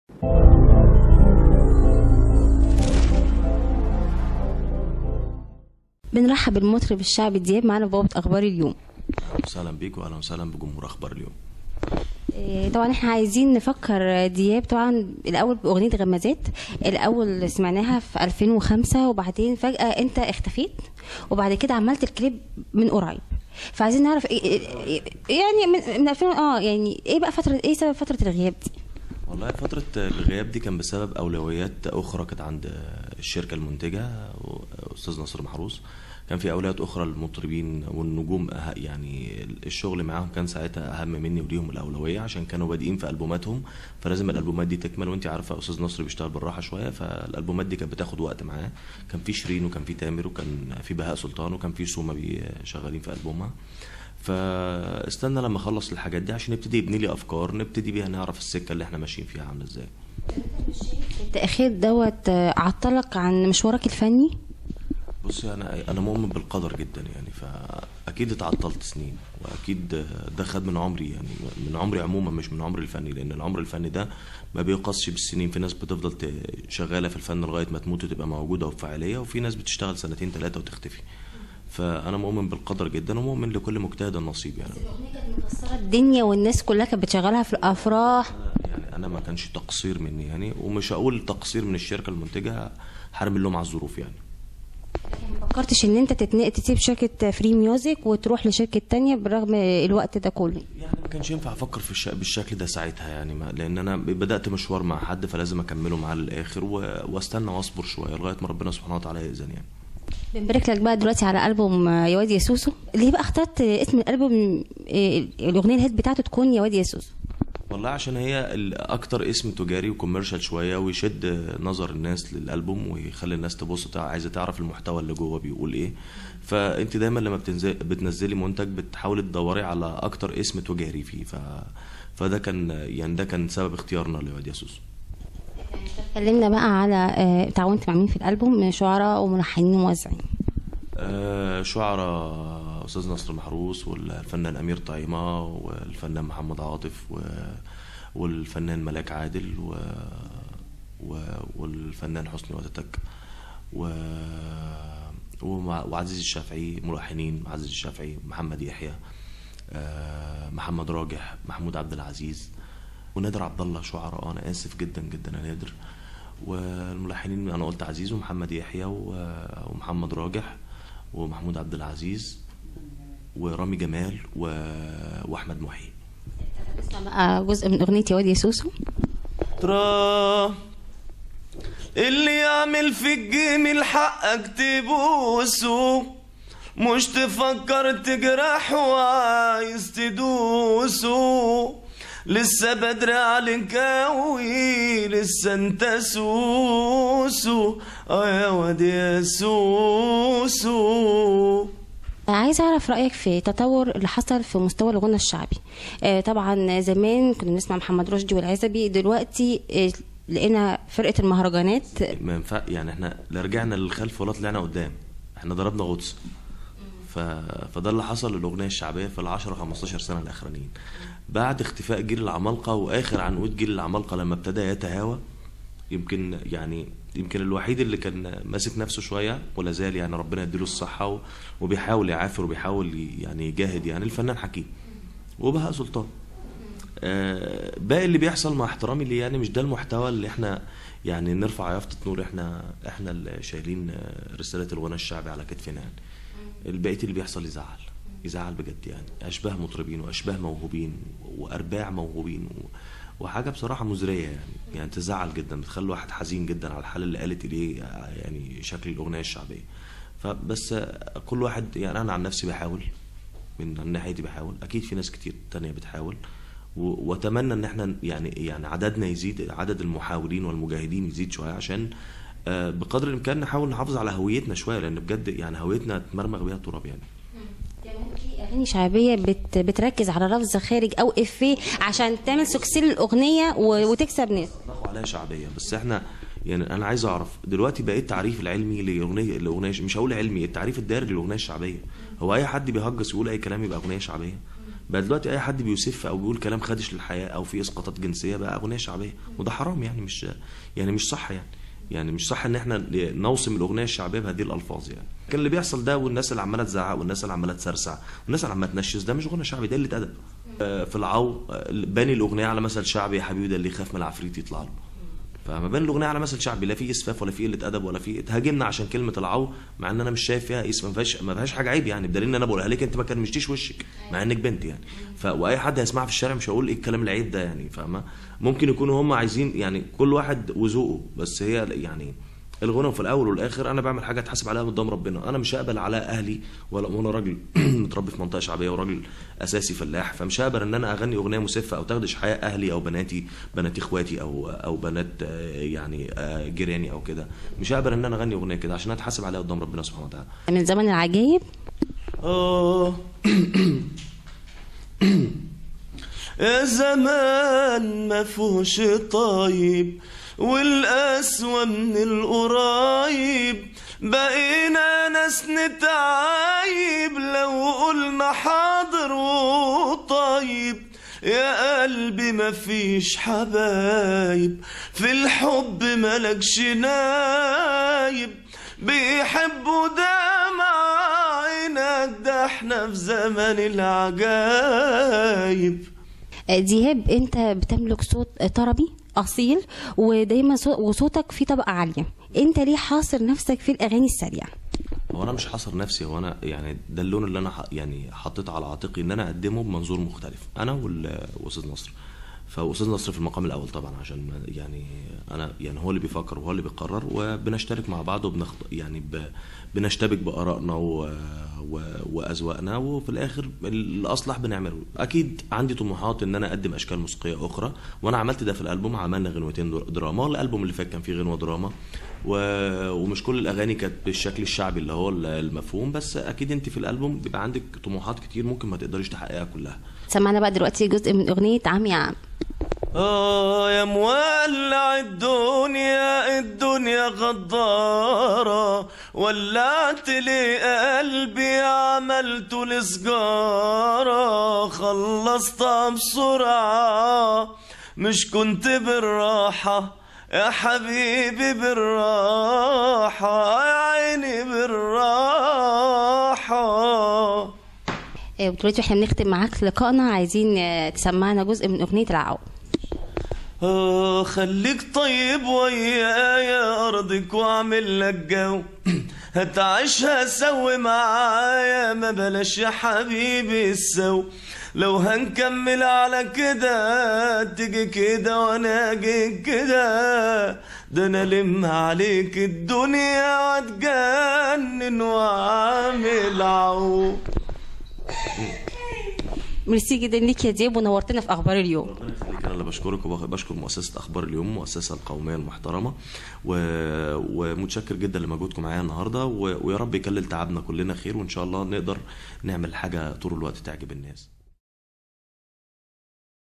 بنرحب بالمطرب الشعبي دياب معانا في بوابة أخبار اليوم اهلا وسهلا بيك واهلا وسهلا بجمهور اخبار اليوم إيه، طبعا احنا عايزين نفكر دياب طبعا الاول باغنيه غمازات الاول سمعناها في 2005 وبعدين فجاه انت اختفيت وبعد كده عملت الكليب من قريب فعايزين نعرف إيه إيه يعني من, من 2000 اه يعني ايه بقى فتره ايه سبب فتره الغياب دي والله فترة الغياب دي كان بسبب أولويات أخرى كانت عند الشركة المنتجة أستاذ نصر محروس كان في أولويات أخرى للمطربين والنجوم أه- يعني الشغل معاهم كان ساعتها أهم مني وليهم الأولوية عشان كانوا بادئين في ألبوماتهم فلازم الألبومات دي تكمل وأنت عارفة أستاذ نصر بيشتغل بالراحة شوية فالألبومات دي كانت بتاخد وقت معاه كان في شيرين وكان في تامر وكان في بهاء سلطان وكان في سوما بي- شغالين في ألبومها فاستنى لما اخلص الحاجات دي عشان نبتدي يبني لي افكار نبتدي بيها نعرف السكه اللي احنا ماشيين فيها عامله ازاي التاخير دوت آه، عطلك عن مشوارك الفني بصي انا انا مؤمن بالقدر جدا يعني فاكيد اتعطلت سنين واكيد ده خد من عمري يعني من عمري عموما مش من عمري الفني لان العمر الفني ده ما بيقاسش بالسنين في ناس بتفضل ت- شغاله في الفن لغايه ما تموت وتبقى موجوده وفعاليه وفي ناس بتشتغل سنتين ثلاثه وتختفي فانا مؤمن بالقدر جدا ومؤمن لكل مجتهد النصيب يعني الاغنيه كانت مكسره الدنيا والناس كلها كانت بتشغلها في الافراح يعني انا ما كانش تقصير مني يعني ومش هقول تقصير من الشركه المنتجه حرم اللوم على الظروف يعني ما فكرتش ان انت تتنقل تسيب شركه فري ميوزك وتروح لشركه تانية برغم الوقت ده كله يعني ما كانش ينفع افكر في الش... بالشكل ده ساعتها يعني ما... لان انا بدات مشوار مع حد فلازم اكمله معاه للاخر و... واستنى واصبر شويه لغايه ما ربنا سبحانه وتعالى ياذن يعني بنبارك لك بقى دلوقتي على البوم آه، يا واد يا سوسو ليه بقى اخترت آه، اسم الالبوم آه، الاغنيه الهيت بتاعته تكون يا واد يا سوسو والله عشان هي ال- اكتر اسم تجاري وكوميرشال شويه ويشد نظر الناس للالبوم ويخلي الناس تبص تع- عايزه تعرف المحتوى اللي جوه بيقول ايه فانت دايما لما بتنزل بتنزلي منتج بتحاولي تدوري على اكتر اسم تجاري فيه ف فده كان يعني ده كان سبب اختيارنا لواد ياسوس اتكلمنا بقى على آه، تعاونت مع مين في الالبوم من شعراء وملحنين وموزعين آه، شعراء استاذ نصر محروس والفنان امير طعيمه والفنان محمد عاطف و... والفنان ملاك عادل و... و... والفنان حسني وتتك و... ومع... وعزيز الشافعي ملحنين عزيز الشافعي محمد يحيى آه، محمد راجح محمود عبد العزيز ونادر عبد الله شعراء انا اسف جدا جدا يا نادر والملحنين انا قلت عزيز ومحمد يحيى و- ومحمد راجح ومحمود عبد العزيز ورامي جمال و... واحمد محي نسمع بقى جزء من اغنيه يا واد يا سوسو ترى اللي يعمل في الجميل حقك تبوسه مش تفكر تجرح وعايز تدوسه لسه بدري عليك اوي لسه انت سوسو اه يا واد يا سوسو عايز اعرف رايك في التطور اللي حصل في مستوى الغنى الشعبي آه، طبعا زمان كنا بنسمع محمد رشدي والعزبي دلوقتي آه، لقينا فرقه المهرجانات ما ينفع يعني احنا لا رجعنا للخلف ولا طلعنا قدام احنا ضربنا غطس ف... فده اللي حصل للاغنيه الشعبيه في ال 10 15 سنه الاخرانيين بعد اختفاء جيل العمالقه واخر عنقود جيل العمالقه لما ابتدى يتهاوى يمكن يعني يمكن الوحيد اللي كان ماسك نفسه شويه ولا زال يعني ربنا يديله الصحه و... وبيحاول يعافر وبيحاول ي- يعني يجاهد يعني الفنان حكيم وبهاء سلطان آه، باقي اللي بيحصل مع احترامي ليه يعني مش ده المحتوى اللي احنا يعني نرفع يافطة نور احنا احنا اللي شايلين آه، رسالة الغنى الشعبي على كتفنا يعني البقية اللي بيحصل يزعل يزعل بجد يعني اشباه مطربين واشباه موهوبين وارباع موهوبين و... وحاجة بصراحة مزرية يعني يعني تزعل جدا بتخلي الواحد حزين جدا على الحال اللي قالت اليه آه، يعني شكل الأغنية الشعبية فبس آه، كل واحد يعني أنا عن نفسي بحاول من ناحيتي بحاول اكيد في ناس كتير تانية بتحاول و- واتمنى ان احنا يعني يعني عددنا يزيد عدد المحاولين والمجاهدين يزيد شويه عشان آه، بقدر الامكان نحاول نحافظ على هويتنا شويه لان بجد يعني هويتنا تمرمغ بيها التراب يعني في اغاني شعبيه بت بتركز على لفظ خارج او افيه عشان تعمل سكسيل الاغنيه و- وتكسب ناس اطلقوا عليها شعبيه بس احنا يعني انا عايز اعرف دلوقتي بقى ايه التعريف العلمي لاغنيه لاغنيه مش هقول علمي التعريف الدارج للاغنيه الشعبيه هو اي حد بيهجس يقول اي كلام يبقى اغنيه شعبيه بقى دلوقتي اي حد بيسف او بيقول كلام خادش للحياه او في اسقاطات جنسيه بقى اغنيه شعبيه وده حرام يعني مش يعني مش صح يعني يعني مش صح ان احنا نوصم الاغنيه الشعبيه بهذه الالفاظ يعني كان اللي بيحصل ده والناس اللي عماله تزعق والناس اللي عماله تسرسع والناس اللي عماله تنشز ده مش غنى شعبي ده اللي ادب آه، في العو آه، باني الاغنيه على مثل شعبي يا حبيبي ده اللي يخاف من العفريت يطلع له فما بين الاغنيه على مثل شعبي لا في اسفاف ولا في قله ادب ولا في تهاجمنا عشان كلمه العو مع ان انا مش شايف فيها اسم ما فيهاش ما فيهاش حاجه عيب يعني بدليل ان انا بقولها لك انت ما كرمشتيش وشك مع انك بنت يعني ف واي حد هيسمعها في الشارع مش هيقول ايه الكلام العيب ده يعني فاهمه ممكن يكونوا هم عايزين يعني كل واحد وذوقه بس هي يعني الغنى في الاول والاخر انا بعمل حاجه اتحاسب عليها قدام ربنا انا مش هقبل على اهلي ولا وانا راجل متربي في منطقه شعبيه وراجل اساسي فلاح فمش هقبل ان انا اغني اغنيه مسفه او تخدش حياه اهلي او بناتي بنات اخواتي او او بنات آه، يعني آه، جيراني او كده مش هقبل ان انا اغني اغنيه كده عشان اتحاسب عليها قدام ربنا سبحانه وتعالى من زمن العجايب آه يا زمان ما فيهوش طيب والقسوة من القرايب بقينا ناس نتعايب لو قلنا حاضر وطيب يا قلبي مفيش حبايب في الحب ملكش نايب بيحبوا دمع عينك ده احنا في زمن العجايب دياب انت بتملك صوت طربي اصيل ودايما صو- وصوتك فيه طبقه عاليه انت ليه حاصر نفسك في الاغاني السريعه هو انا مش حاصر نفسي هو انا يعني ده اللون اللي انا ح- يعني حطيت على عاتقي ان انا اقدمه بمنظور مختلف انا وال- واستاذ نصر فاستاذ نصر في المقام الاول طبعا عشان ما- يعني انا يعني هو اللي بيفكر وهو اللي بيقرر وبنشترك مع بعض وبنخط يعني ب... بنشتبك بارائنا و... و... واذواقنا وفي الاخر الاصلح بنعمله اكيد عندي طموحات ان انا اقدم اشكال موسيقيه اخرى وانا عملت ده في الالبوم عملنا غنوتين در- دراما الالبوم اللي فات كان فيه غنوه دراما و... ومش كل الاغاني كانت بالشكل الشعبي اللي هو المفهوم بس اكيد انت في الالبوم بيبقى عندك طموحات كتير ممكن ما تقدرش تحققها كلها سمعنا بقى دلوقتي جزء من اغنيه عم يا عم آه يا مولع الدنيا الدنيا غدارة ولعت لي قلبي عملته لسجارة خلصتها بسرعة مش كنت بالراحة يا حبيبي بالراحة يا عيني بالراحة آه، ودلوقتي واحنا بنختم معاك لقائنا عايزين آه، تسمعنا جزء من اغنيه العو آه خليك طيب ويايا أرضك وأعمل لك جو هتعيشها سوي معايا ما بلاش يا حبيبي السو لو هنكمل على كده تيجي كده وانا اجي كده ده انا لم عليك الدنيا واتجنن واعمل عو ميرسي جدا ليك يا دياب ونورتنا في اخبار اليوم ربنا يخليك انا اللي بشكرك وبشكر مؤسسه اخبار اليوم المؤسسه القوميه المحترمه و... ومتشكر جدا لمجهودكم معايا النهارده و... ويا رب يكلل تعبنا كلنا خير وان شاء الله نقدر نعمل حاجه طول الوقت تعجب الناس